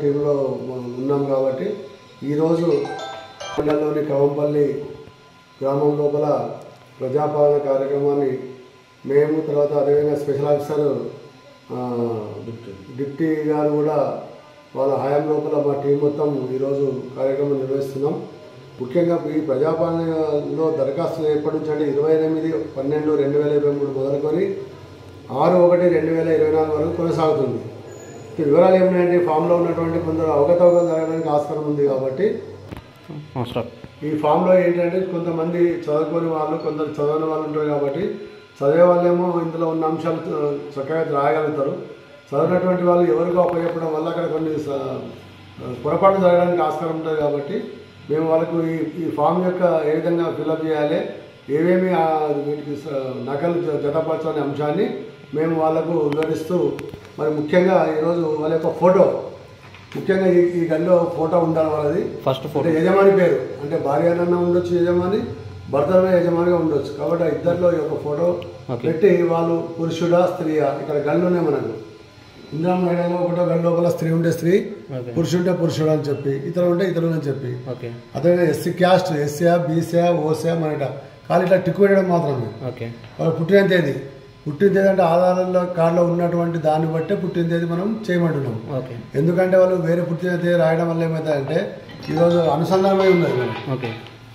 టీంలో మనం ఉన్నాం కాబట్టి ఈరోజు మండలంలోని కవంపల్లి గ్రామం లోపల ప్రజాపాలన కార్యక్రమాన్ని మేము తర్వాత అదేవిధంగా స్పెషల్ ఆఫీసర్ ఆ, డిప్టీ గారు కూడా వాళ్ళ హయాం లోపల మా టీం మొత్తం ఈరోజు కార్యక్రమం నిర్వహిస్తున్నాం ముఖ్యంగా ఈ ప్రజాపాలనలో దరఖాస్తులు ఎప్పటి నుంచి అంటే ఇరవై ఎనిమిది పన్నెండు రెండు వేల ఇరవై మూడు మొదలుకొని ఆరు ఒకటి రెండు వేల ఇరవై నాలుగు వరకు కొనసాగుతుంది ఈ వివరాలు ఏమిటంటే ఫామ్లో ఉన్నటువంటి కొందరు అవకతవకలు జరగడానికి ఆస్కారం ఉంది కాబట్టి స్టాప్ ఈ ఫామ్లో ఏంటంటే కొంతమంది చదువుకోని వాళ్ళు కొందరు చదవని వాళ్ళు ఉంటారు కాబట్టి చదివే వాళ్ళేమో ఇందులో ఉన్న అంశాలు చ- చక్కగా రాయగలుగుతారు చదివినటువంటి వాళ్ళు ఎవరికో అప్పచెప్పడం వల్ల అక్కడ కొన్ని స- పొరపాటు జరగడానికి ఆస్కారం ఉంటుంది కాబట్టి మేము వాళ్ళకు ఈ ఈ ఫామ్ యొక్క ఏ విధంగా ఫిల్అప్ చేయాలి ఏమేమి ఆ వీటికి స- నకలు జ- జతపరచని అంశాన్ని మేము వాళ్ళకు వివరిస్తూ మరి ముఖ్యంగా ఈరోజు వాళ్ళ యొక్క ఫోటో ముఖ్యంగా ఈ ఈ గదిలో ఫోటో ఉండాలి వాళ్ళది ఫస్ట్ ఫోటో అంటే యజమాని పేరు అంటే భార్య అన్న ఉండొచ్చు యజమాని భర్తనే యజమానిగా ఉండొచ్చు కాబట్టి ఆ ఇద్దరిలో ఈ యొక్క ఫోటో ఓకే. పెట్టి వాళ్ళు పురుషుడా స్త్రీయా ఇక్కడ గళ్ళునే మనకు ఇందిరా మేడంలో ఒకటో గళ్ళ లోపల స్త్రీ ఉంటే స్త్రీ ఓకే పురుషుంటే పురుషుడు అని చెప్పి ఇతరులు ఉంటే ఇతరులు అని చెప్పి ఓకే అదే ఎస్సీ క్యాస్ట్ ఎస్సీఆ బీసీఆ ఓసీఆ మనట ఖాళీ ఇట్లా టిక్కు పెట్టడం మాత్రమే ఓకే వాళ్ళు పుట్టిన తేదీ పుట్టిన తేదీ అంటే ఆధారంలో కార్డులో ఉన్నటువంటి దాన్ని బట్టే పుట్టిన తేదీ మనం చేయమంటున్నాం ఓకే ఎందుకంటే వాళ్ళు వేరే పుట్టిన తేదీ రాయడం వల్ల ఏమవుతుందంటే ఈరోజు అనుసంధానమై ఉన్నది మనకి. ఓకే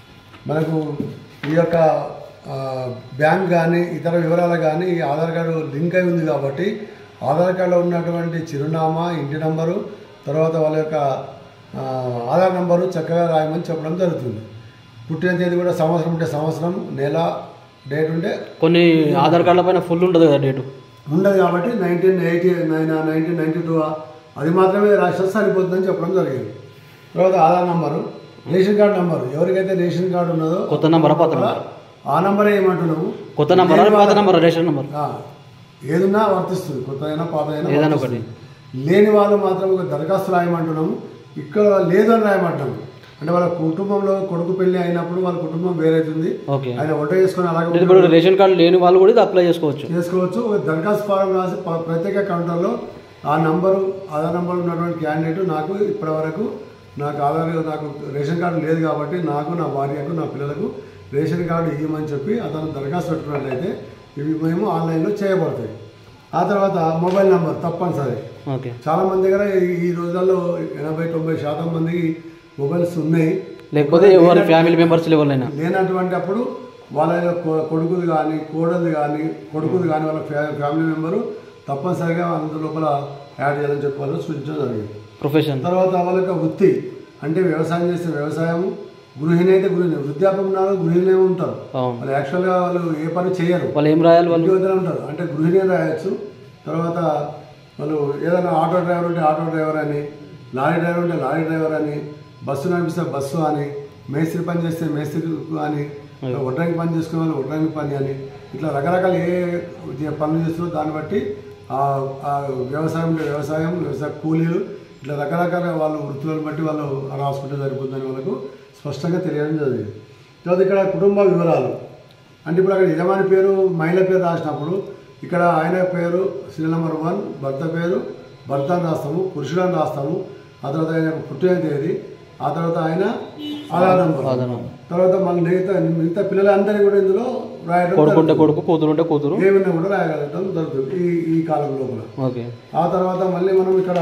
మనకు ఈ యొక్క ఆ, బ్యాంక్ కానీ ఇతర వివరాలు కానీ ఈ ఆధార్ కార్డు లింక్ అయి ఉంది కాబట్టి ఆధార్ కార్డులో ఉన్నటువంటి చిరునామా ఇంటి నంబరు తర్వాత వాళ్ళ యొక్క ఆ, ఆధార్ నంబరు చక్కగా రాయమని చెప్పడం జరుగుతుంది పుట్టిన తేదీ కూడా సంవత్సరం ఉంటే సంవత్సరం నెల డేట్ ఉంటే కొన్ని ఆధార్ కార్డుల పైన ఫుల్ ఉంటుంది కదా డేటు ఉండదు కాబట్టి nineteen eighty nine nineteen ninety two అది మాత్రమే రాష్ట్రం సరిపోతుందని చెప్పడం జరిగింది తర్వాత Aadhaar number ration card number ఎవరికైతే రేషన్ కార్డు ఉన్నదో కొత్త నంబరా పాత నంబర్ ఆ నంబరే ఏమంటున్నాము కొత్త నంబరా పాత నంబర్ రేషన్ నంబర్ ఆ, ఏదున్నా వర్తిస్తుంది కొత్త అయినా పాత అయినా ఏదైనా వర్తిస్తుంది. లేని వాళ్ళు మాత్రం ఒక దరఖాస్తు రాయమంటున్నాము ఇక్కడ లేదు అని రాయమంటాము అంటే వాళ్ళ కుటుంబంలో కొడుకు పెళ్లి అయినప్పుడు వాళ్ళ కుటుంబం వేరైతుంది ఓకే ఆయన వంట చేసుకొని అలాగే ఇప్పుడు రేషన్ కార్డు లేని వాళ్ళు కూడా ఇది అప్లై చేసుకోవచ్చు చేసుకోవచ్చు ఒక దరఖాస్తు ఫారం రాసి ప- ప్రత్యేక కౌంటర్లో ఆ నంబరు ఆధార్ నంబర్ ఉన్నటువంటి క్యాండిడేట్ నాకు ఇప్పటి వరకు నాకు ఆధార్ నాకు రేషన్ కార్డు లేదు కాబట్టి నాకు నా భార్యకు నా పిల్లలకు రేషన్ కార్డు ఇవ్వమని చెప్పి అతను దరఖాస్తు పెట్టుకున్నట్లయితే ఇవి మేము ఆన్లైన్లో చేయబడతాయి ఆ తర్వాత మొబైల్ నంబర్ తప్పనిసరి ఓకే చాలా మంది దగ్గర ఈ- ఈ రోజుల్లో ఎనభై తొంభై శాతం మందికి మొబైల్స్ ఉన్నాయి లేకపోతే ఎవరి ఫ్యామిలీ మెంబర్స్ ఎవరైనా లేనటువంటి అప్పుడు వాళ్ళ యొక్క కొ- కొడుకుది కానీ కోడలు కానీ కొడుకుది కానీ వాళ్ళ ఫ్యా- ఫ్యామిలీ మెంబరు తప్పనిసరిగా అంత లోపల యాడ్ చేయాలని చెప్పి వాళ్ళు సూచించడం జరిగింది ప్రొఫెషన్ తర్వాత వాళ్ళ యొక్క వృత్తి అంటే వ్యవసాయం చేసే వ్యవసాయం గృహిణి అయితే గృహిణి వృద్ధాపం ఉన్నారు గృహిణి ఉంటారు అవును వాళ్ళు యాక్చువల్గా వాళ్ళు ఏ పని చేయరు వాళ్ళు ఏం రాయాలి వాళ్ళు ఉద్యోగులు ఉంటారు అంటే గృహిణి అని రాయొచ్చు తర్వాత వాళ్ళు ఏదైనా ఆటో డ్రైవర్ ఉంటే ఆటో డ్రైవర్ అని లారీ డ్రైవర్ ఉంటే లారీ డ్రైవర్ అని బస్సు నడిపిస్తే బస్సు అని మేస్త్రి పని చేస్తే మేస్త్రి అని వడ్రంగి పని చేసుకునే వాళ్ళు వడ్రంగి పని అని ఇట్లా రకరకాల ఏ ఏ పనులు చేస్తున్నారో దాన్ని బట్టి ఆ ఆ వ్యవసాయం ఉంటే వ్యవసాయం వ్యవసాయ కూలీలు ఇట్లా రకరకాల వాళ్ళు వృత్తులను బట్టి వాళ్ళు రాసుకుంటే సరిపోతుందని వాళ్ళకు స్పష్టంగా తెలియడం జరిగింది తర్వాత ఇక్కడ కుటుంబ వివరాలు అంటే ఇప్పుడు అక్కడ యజమాని పేరు మహిళ పేరు రాసినప్పుడు ఇక్కడ ఆయన పేరు సీరియల్ నెంబర్ వన్ భర్త పేరు భర్త అని రాస్తాము పురుషుడు అని రాస్తాము ఆ తర్వాత ఆయన పుట్టిన తేదీ ఆ తర్వాత ఆయన ఆధార్ నంబర్ ఆధార్ నంబర్. తర్వాత మళ్ళీ మిగతా మిగతా పిల్లలందరినీ కూడా ఇందులో రాయడం కొడుకు ఉంటే కొడుకు కూతురు ఉంటే కూతురు జరుగుతుంది. ఏమైనా కూడా రాయగలగడం జరుగుతుంది ఈ ఈ కాలం లోపల ఓకే ఆ తర్వాత మళ్ళీ మనం ఇక్కడ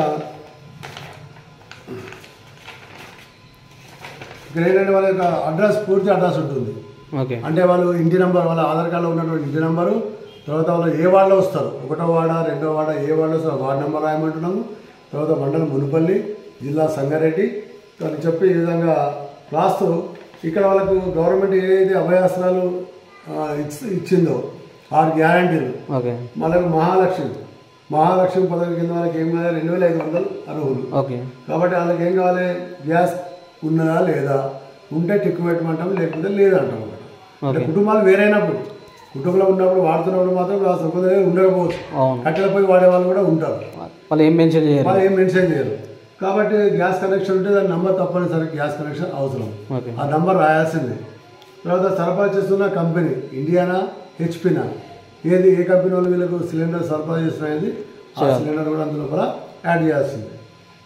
ఇక్కడ ఏంటంటే వాళ్ళ యొక్క అడ్రస్ పూర్తి అడ్రస్ ఉంటుంది ఓకే అంటే వాళ్ళు ఇంటి నెంబర్ వాళ్ళ ఆధార్ కార్డులో ఉన్నటువంటి ఇంటి నెంబరు తర్వాత వాళ్ళు ఏ వార్డులో వస్తారు ఒకటో వాడ రెండో వాడ ఏ వార్డులో వస్తారు వార్డు నెంబర్ రాయమంటున్నాము తర్వాత మండలం మునుపల్లి జిల్లా సంగారెడ్డి అని చెప్పి ఈ విధంగా రాస్తూ ఇక్కడ వాళ్ళకు గవర్నమెంట్ ఏదైతే అభయాసనాలు ఆ, ఇచ్చి- ఇచ్చిందో ఆరు గ్యారంటీలు ఓకే మళ్ళీ మహాలక్ష్మి మహాలక్ష్మి పథకం కింద వాళ్ళకి ఏం కావాలి రెండు వేల ఐదు వందలు అర్హులు ఓకే కాబట్టి వాళ్ళకి ఏం కావాలి గ్యాస్ ఉన్నదా లేదా ఉంటే టిక్కు పెట్టమంటాం లేకపోతే లేదంటాం అన్నమాట. అంటే కుటుంబాలు వేరైనప్పుడు కుటుంబంలో ఉన్నప్పుడు వాడుతున్నప్పుడు మాత్రం ఆ సంపద ఉండకపోవచ్చు అవును కట్టెలపై వాడే వాళ్ళు కూడా ఉంటారు వాళ్ళు ఏం మెన్షన్ చేయరు వాళ్ళు ఏం మెన్షన్ చేయరు కాబట్టి గ్యాస్ కనెక్షన్ ఉంటే దాని నంబర్ తప్పనిసరి గ్యాస్ కనెక్షన్ అవసరం ఓకే ఆ నంబర్ రాయాల్సిందే తర్వాత సరఫరా చేస్తున్న కంపెనీ ఇండియానా హెచ్పినా ఏది ఏ కంపెనీ వాళ్ళు వీళ్ళకు సిలిండర్ సరఫరా చేస్తున్నది ఆ సిలిండర్ కూడా అందులో కూడా యాడ్ చేయాల్సిందే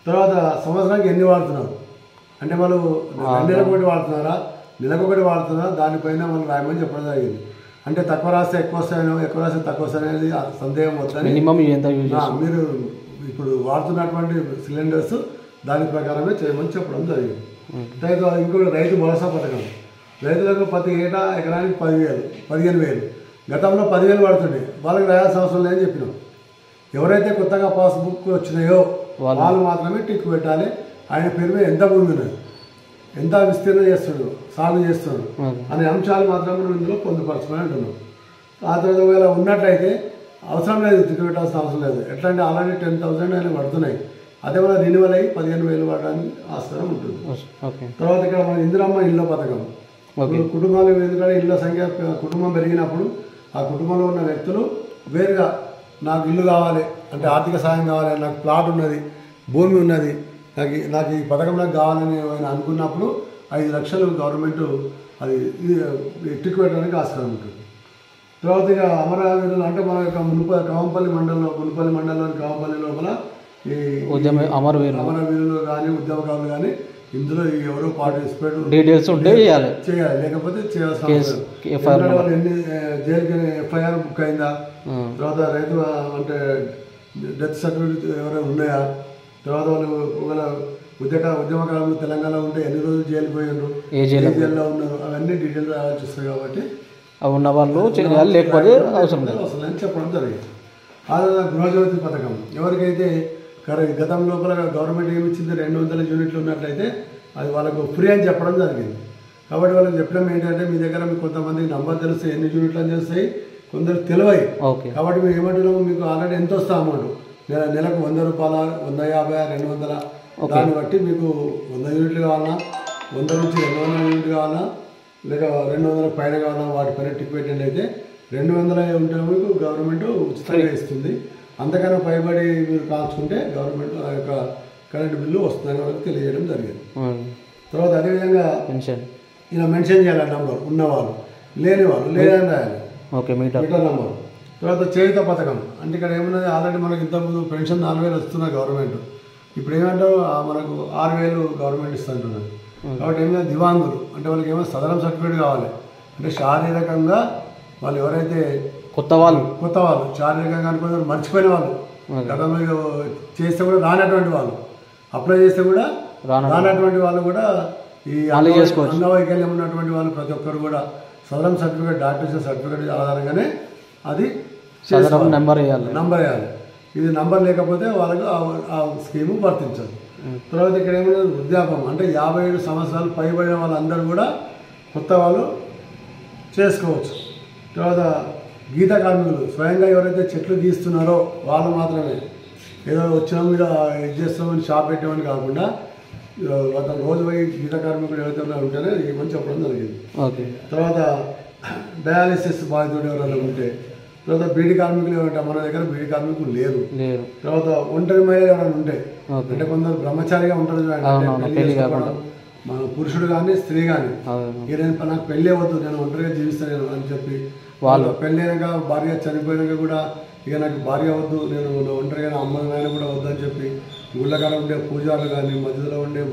తర్వాత సంవత్సరానికి ఎన్ని వాడుతున్నారు అంటే వాళ్ళు రెండు నెలలకు ఒకటి వాడుతున్నారా నెలకు ఒకటి వాడుతున్నారా దానిపైన మనం రాయమని చెప్పడం జరిగింది అంటే తక్కువ రాస్తే ఎక్కువ వస్తాయనో ఎక్కువ రాస్తే తక్కువ వస్తాయనేది ఆ సందేహం వద్దని మినిమం ఎంత యూజ్ ఆ, మీరు ఇప్పుడు వాడుతున్నటువంటి సిలిండర్స్ దాని ప్రకారమే చేయమని చెప్పడం జరిగింది రైతు ఇంకొకటి రైతు భరోసా పథకం రైతులకు ప్రతి ఏటా ఎకరానికి పదివేలు పదిహేను వేలు గతంలో పదివేలు పడుతుండే వాళ్ళకి రాయాల్సిన అవసరం లేదని చెప్పినాం ఎవరైతే కొత్తగా పాస్బుక్ వచ్చినాయో వాళ్ళు మాత్రమే టిక్ పెట్టాలి ఆయన పేరు మీద ఎంత భూమి ఉన్నది ఎంత విస్తీర్ణం చేస్తున్నాడు సాగు చేస్తున్నాడు ఓకే అనే అంశాలు మాత్రం మనం ఇందులో పొందుపరచుకొని అంటున్నాం ఆ తర్వాత ఒకవేళ ఉన్నట్లయితే అవసరం లేదు టికెట్ పెట్టాల్సిన అవసరం లేదు ఎట్లా అంటే ఆల్రెడీ టెన్ థౌసండ్ అయినా పడుతున్నాయి అదే వల్ల రెన్యువల్ అయ్యి పదిహేను వేలు పడడానికి ఆస్కారం ఉంటుంది ఓకే తర్వాత ఇక్కడ మన ఇందిరమ్మ ఇళ్ళ పథకం ఓకే ఇప్పుడు కుటుంబాలు ఎందుకంటే ఇళ్ళ సంఖ్య పె- కుటుంబం పెరిగినప్పుడు ఆ కుటుంబంలో ఉన్న వ్యక్తులు వేరుగా నాకు ఇల్లు కావాలి అంటే ఆర్థిక సాయం కావాలి నాకు ప్లాట్ ఉన్నది భూమి ఉన్నది నాకు ఈ- నాకు ఈ పథకం నాకు కావాలని ఆయన అనుకున్నప్పుడు ఐదు లక్షలు గవర్నమెంట్ అది ఇది టిక్ పెట్టడానికి ఆస్కారం ఉంటుంది తర్వాత ఇక అమరావతిలో అంటే మన యొక్క మునుప కావంపల్లి మండలంలో మునుపల్లి మండలంలోని కావంపల్లి లోపల ఈ ఉద్యమ అమరవీరులు అమరవీరులు కానీ ఉద్యమకారులు కానీ ఇందులో ఈ ఎవరో పార్టిసిపేట్ డీటెయిల్స్ ఉంటే చేయాలి చేయాలి లేకపోతే చేయాల్సిన కేసు, అవసరం లేదు. FIR ఎందుకంటే వాళ్ళు ఎన్ని ఆ, జైలుకి ఎఫ్ఐఆర్ బుక్ అయిందా ఆ, తర్వాత రైతు ఆ, అంటే డెత్ సర్టిఫికేట్ ఎవరైనా ఉన్నాయా తర్వాత వాళ్ళు ఒకవేళ ఉద్యక ఉద్యమకాలంలో తెలంగాణ ఉంటే ఎన్ని రోజులు జైలు పోయినారు ఏ జైలు ఏ జైల్లో ఉన్నారు అవన్నీ డీటెయిల్ రావాల్సి వస్తాయి కాబట్టి అవి ఉన్న వాళ్ళు చేయాలి లేకపోతే అవసరం లేదు అవసరం లేదని చెప్పడం జరిగింది ఆ తర్వాత గృహజ్యోతి పథకం ఎవరికైతే కరె గతం లోపల గవర్నమెంట్ ఏమి ఇచ్చింది రెండు వందల యూనిట్లు ఉన్నట్లయితే అది వాళ్ళకు ఫ్రీ అని చెప్పడం జరిగింది కాబట్టి వాళ్ళకి చెప్పడం ఏంటంటే మీ దగ్గర మీకు కొంతమంది నంబర్ తెలిస్తే ఎన్ని యూనిట్లు అని తెలుస్తాయి కొందరు తెలివై ఓకే కాబట్టి మేము ఏమంటున్నాము మీకు ఆల్రెడీ ఎంత వస్తా అమౌంట్ నెల నెలకు వంద రూపాయల వంద యాభై రెండు వందల దాన్ని బట్టి మీకు వంద యూనిట్లు కావాలన్నా వంద నుంచి రెండు వందల యూనిట్లు కావాలన్నా లేక రెండు వందల పైన కావాలన్నా వాటి పైన టిక్ పెట్టండి అయితే రెండు వందల ఉంటే మీకు గవర్నమెంట్ ఉచితంగా ఇస్తుంది అంతకన్నా పైబడి మీరు కాల్చుకుంటే గవర్నమెంట్ ఆ యొక్క కరెంట్ బిల్లు వస్తుందని వాళ్ళకి తెలియజేయడం జరిగింది తర్వాత అదేవిధంగా పెన్షన్ ఇలా మెన్షన్ చేయాలి నంబర్ ఉన్నవాళ్ళు లేని వాళ్ళు లేదని రాయాలి ఓకే మీటర్ మీటర్ నంబర్ తర్వాత చేయుత పథకం అంటే ఇక్కడ ఏమున్నది ఆల్రెడీ మనకి ఇంతకుముందు పెన్షన్ నాలుగు వేలు వస్తున్నాయి గవర్నమెంట్ ఇప్పుడు ఏమంటారు ఆ మనకు ఆరు వేలు గవర్నమెంట్ ఇస్తుంటున్నారు కాబట్టి ఏమైనా దివాంగులు అంటే వాళ్ళకి ఏమైనా సదరం సర్టిఫికేట్ కావాలి అంటే శారీరకంగా వాళ్ళు ఎవరైతే కొత్త వాళ్ళు కొత్త వాళ్ళు శారీరకంగా అనుకున్న మర్చిపోయిన వాళ్ళు గతంలో ఇక చేస్తే కూడా రానటువంటి వాళ్ళు అప్లై చేస్తే కూడా రాన రానటువంటి వాళ్ళు కూడా ఈ వాళ్ళు అంగవై- చేసుకోవచ్చు. అంగవైకల్యం ఉన్నటువంటి వాళ్ళు ప్రతి ఒక్కరు కూడా సదరం సర్టిఫికేట్ డాక్టర్ సర్టిఫికేట్ ఆధారంగానే అది సదరం నెంబర్ వేయాలి నంబర్ వేయాలి ఇది నంబర్ లేకపోతే వాళ్ళకు ఆ- ఆ స్కీము వర్తించదు తర్వాత ఇక్కడ ఏమైనా వృద్ధాపం అంటే యాభై ఏడు సంవత్సరాలు పైబడిన వాళ్ళందరూ కూడా కొత్త వాళ్ళు చేసుకోవచ్చు తర్వాత గీత కార్మికులు స్వయంగా ఎవరైతే చెట్లు గీస్తున్నారో వాళ్ళు మాత్రమే ఏదో వచ్చినాం మీద ఇది చేస్తామని షాప్ పెట్టామని కాకుండా ఆ, అతను రోజు పోయి గీత కార్మికుడు ఎవరైతే ఉన్నారో ఉంటేనే ఏమని చెప్పడం జరిగింది ఓకే తర్వాత డయాలిసిస్ బాధితుడు ఎవరైనా ఉంటే తర్వాత బీడి కార్మికులు ఎవరంటే మన దగ్గర బీడి కార్మికులు లేరు లేరు తర్వాత ఒంటరి మహిళ ఎవరైనా ఉంటే ఓకే అంటే కొందరు బ్రహ్మచారిగా ఉంటారు చూడండి. అవునవును, అంటే పెళ్లి పెళ్లి చేసుకోవడం. మన పురుషుడు కానీ స్త్రీ కానీ అవును ఇక నేను నాకు పెళ్ళి అవ్వద్దు నేను ఒంటరిగా జీవిస్తాను అని చెప్పి వాళ్ళు. పెళ్ళి అయినాక భార్య చనిపోయినాక కూడా ఇక నాకు భార్య వద్దు నేను ఒంటరిగా నా అమ్మ నాయన కూడా వద్దని చెప్పి గుళ్ళకాడ ఉండే పూజారులు కానీ మధ్యలో ఉండే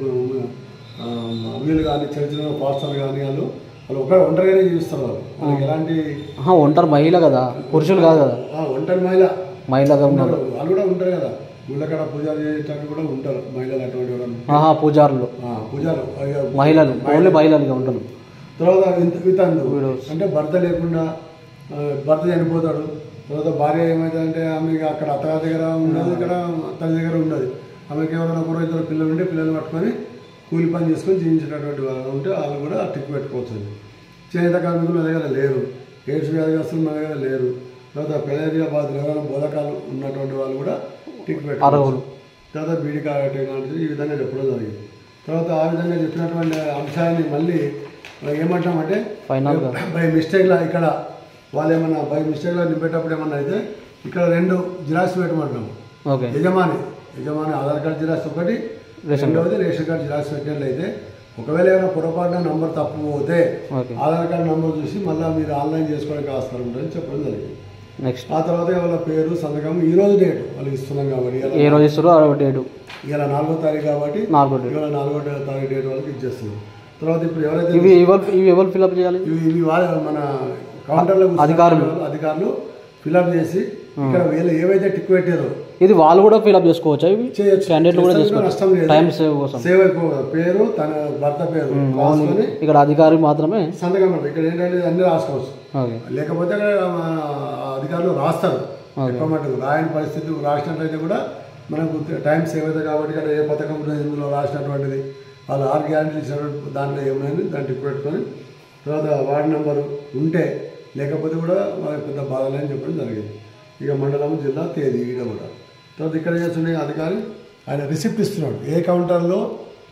ఆ, వీళ్ళు కానీ చర్చిలో పాస్టర్లు కానీ వాళ్ళు వాళ్ళు ఒక ఒంటరిగానే జీవిస్తారు వాళ్ళు వాళ్ళకి ఎలాంటి ఆహా, ఒంటరి మహిళ కదా పురుషులు కాదు కదా ఆ, ఒంటరి మహిళ మహిళగా ఉన్నారు ఉన్నారు. వాళ్ళు కూడా ఉంటారు కదా గుళ్ళకాడ పూజలు చేసేటట్టు కూడా ఉంటారు మహిళలు అటువంటి వాళ్ళు ఆహా పూజారులు ఆ, పూజారు ఇక మహిళలు ఓన్లీ మహిళలుగా ఉంటారు తర్వాత వింత వితండు Widows. అంటే భర్త లేకుండా ఆ, భర్త చనిపోతాడు తర్వాత భార్య ఏమవుతుందంటే ఆమె ఇక అక్కడ అత్తగారి దగ్గర ఉండదు ఇక్కడ తల్లి దగ్గర ఉండదు ఆమెకి ఎవరైనా ఒకరు ఇద్దరు పిల్లలు ఉంటే పిల్లలు పట్టుకొని కూలి పని చేసుకొని జీవించేటటువంటి వాళ్ళు ఉంటే వాళ్ళు కూడా టిక్ పెట్టుకోవచ్చు చేనేత కార్మికులు మన దగ్గర లేరు ఎయిడ్స్ వ్యాధిగ్రస్తులు మన దగ్గర లేరు తర్వాత పెళ్ళగా బాధితులు ఎవరైనా బోధకాలు ఉన్నటువంటి వాళ్ళు కూడా టిక్ పెట్టుకోవచ్చు అర్హులు తర్వాత బీడీ టెక్నాలజీ ఈ విధంగా చెప్పడం జరిగింది తర్వాత ఆ విధంగా చెప్పినటువంటి అంశాన్ని మళ్ళీ మనం ఏమంటామంటే ఫైనల్గా బై మిస్టేక్లా ఇక్కడ వాళ్ళు ఏమన్నా బై మిస్టేక్లో నింపేటప్పుడు ఏమన్నా అయితే ఇక్కడ రెండు జిరాక్స్ పెట్టమంటాం ఓకే యజమాని యజమాని ఆధార్ కార్డ్ జిరాక్స్ ఒకటి రేషన్ రెండవది రేషన్ కార్డ్ జిరాక్స్ పెట్టినట్లయితే ఒకవేళ ఏమైనా పొరపాటున నంబర్ తప్పు పోతే ఓకే ఆధార్ కార్డ్ నంబర్ చూసి మళ్ళీ మీరు ఆన్లైన్ చేసుకోవడానికి ఆస్కారం ఉంటుందని చెప్పడం జరిగింది నెక్స్ట్ ఆ తర్వాత వాళ్ళ పేరు సంతకం ఈ రోజు డేట్ వాళ్ళు ఇస్తున్నాం కాబట్టి ఏ ఇలా రోజు ఇస్తారో ఆ డేటు ఇలా నాలుగో తారీఖు కాబట్టి నాలుగో డేట్ ఇవాళ నాలుగో తారీఖు డేట్ వాళ్ళకి ఇచ్చేస్తున్నాం తర్వాత ఇప్పుడు ఎవరైతే ఇవి ఎవరు ఇవి ఎవరు ఫిల్అప్ చేయాలి ఇవి ఇవి వాళ్ళ మన కౌంటర్లో కూర్చున్న అధికారులు. వాళ్ళు- అధికారులు ఫిల్అప్ చేసి ఇక్కడ వీళ్ళు ఏవైతే టిక్ పెట్టారో ఇది వాళ్ళు కూడా ఫిల్అప్ చేసుకోవచ్చా ఇవి చేయొచ్చు క్యాండిడేట్లు కూడా చేస్తే చేసుకోవచ్చు నష్టం లేదు టైం సేవ్ కోసం సేవ్ అయిపో పేరు తన భర్త పేరు రాసుకొని ఇక్కడ అధికారి మాత్రమే సంతకం పెట్టాలి ఇక్కడ ఏంటంటే అన్ని రాసుకోవచ్చు ఓకే లేకపోతే అక్కడ మన అధికారులు రాస్తారు ఓకే. ఎక్కువ మటుకు రాయని పరిస్థితి రాసినట్లయితే కూడా మనకు టైం సేవ్ అవుతుంది కాబట్టి ఇక్కడ ఏ పథకం ఉన్నది ఇందులో రాసినటువంటిది వాళ్ళు ఆరు గ్యారెంటీలు ఇచ్చినటువంటి దాంట్లో ఏమున్నది దాన్ని టిక్ పెట్టుకొని తర్వాత వార్డు నెంబరు ఉంటే లేకపోతే కూడా వాళ్ళకి పెద్ద బాధలే అని చెప్పడం జరిగింది ఇక మండలం జిల్లా తేదీ ఈడ కూడా తర్వాత ఇక్కడ చేస్తుండే అధికారి ఆయన రిసిప్ట్ ఇస్తున్నాడు ఏ కౌంటర్లో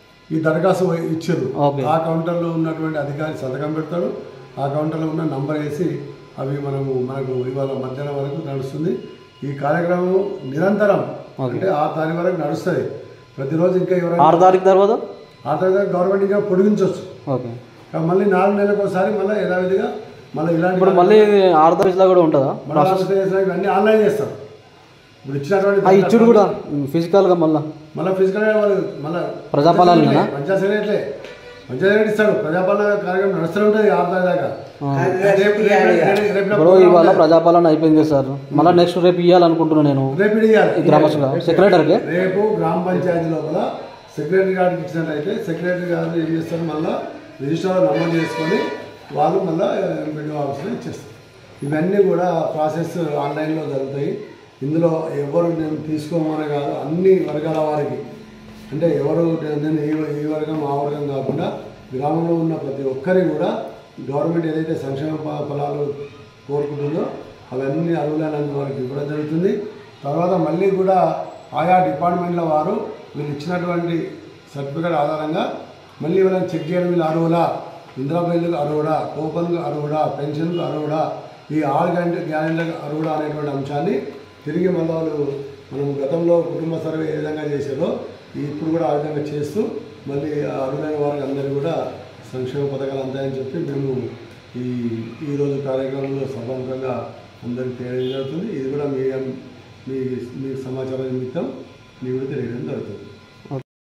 ఈ దరఖాస్తు ఇచ్చారు ఓకే. ఆ కౌంటర్లో ఉన్నటువంటి అధికారి సంతకం పెడతాడు ఆ కౌంటర్లో ఉన్న నంబర్ వేసి అవి మనము మనకు ఇవాళ మధ్యాహ్నం వరకు నడుస్తుంది ఈ కార్యక్రమం నిరంతరం అంటే ఆరు తారీఖు వరకు నడుస్తుంది ప్రతిరోజు ఇంకా ఎవరైనా ఆరు తారీఖు తర్వాత ఆ తారీఖు గవర్నమెంట్ ఇంకా పొడిగించవచ్చు ఓకే కానీ మళ్ళీ నాలుగు నెలలకు ఒకసారి మళ్ళీ యథావిధిగా మళ్ళీ ఇలాంటి ఇప్పుడు మళ్ళీ ఇది ఆరు తారీఖులో కూడా ఉంటుందా మళ్ళీ ఆఫీస్లో చేసిన ఇవన్నీ ఆన్లైన్ చేస్తారు ఇప్పుడు ఇచ్చినటువంటి ఆ ఇచ్చుడు కూడా ఫిజికల్గా మళ్ళా మళ్ళీ ఫిజికల్గా వాళ్ళు మళ్ళీ ప్రజాపాలనలోనా? పంచాయతీ సెక్రటరీ పంచాయతీ సెక్రటరీ ఇస్తాడు ప్రజాపాలన కార్యక్రమం నడుస్తూనే ఉంటుంది ఆరు తారీఖు దాకా రేపు రేపు రేపు ఇప్పుడు ఇవాళ ప్రజాపాలన అయిపోయింది సార్ మళ్ళీ నెక్స్ట్ రేపు ఇవ్వాలనుకుంటున్నా నేను రేపు ఇవ్వాలి గ్రామస్తుగా సెక్రటరీకి రేపు గ్రామ పంచాయతీ లోపల సెక్రటరీ గారికి ఇచ్చినట్టయితే సెక్రటరీ గారు ఏం చేస్తారు మళ్ళీ రిజిస్టర్లో నమోదు చేసుకొని వాళ్ళు మళ్ళీ ఎంపీడీ ఆఫీస్లో ఇచ్చేస్తారు ఇవన్నీ కూడా ప్రాసెస్ ఆన్లైన్లో జరుగుతాయి ఇందులో ఎవరు నేను తీసుకోమని కాదు అన్ని వర్గాల వారికి అంటే ఎవరు నేను ఈ ఈ వర్గం ఆ వర్గం కాకుండా గ్రామంలో ఉన్న ప్రతి ఒక్కరి కూడా గవర్నమెంట్ ఏదైతే సంక్షేమ ఫ- ఫలాలు కోరుకుంటుందో అవన్నీ అర్హులైనంత వారికి ఇవ్వడం జరుగుతుంది తర్వాత మళ్ళీ కూడా ఆయా డిపార్ట్మెంట్ల వారు వీళ్ళు ఇచ్చినటువంటి సర్టిఫికేట్ ఆధారంగా మళ్ళీ వీళ్ళని చెక్ చేయడం వీళ్ళు అర్హులా ఇందిరా బిల్లుకు అర్హుడా కూపన్కు అర్హుడా పెన్షన్కు అర్హుడా ఈ ఆరు గంట గ్యారెంటీలకు అర్హుడా అనేటువంటి అంశాన్ని తిరిగి మళ్ళీ వాళ్ళు మనం గతంలో కుటుంబ సర్వే ఏ విధంగా చేశారో ఇప్పుడు కూడా ఆ విధంగా చేస్తూ మళ్ళీ ఆ అర్హులైన వారికి అందరూ కూడా సంక్షేమ పథకాలు అంతాయని చెప్పి మేము ఈ ఈరోజు కార్యక్రమంలో సభాముఖంగా అందరికీ తెలియజేయడం జరుగుతుంది ఇది కూడా మీ మీ మీ సమాచారం నిమిత్తం మీ కూడా తెలియడం జరుగుతుంది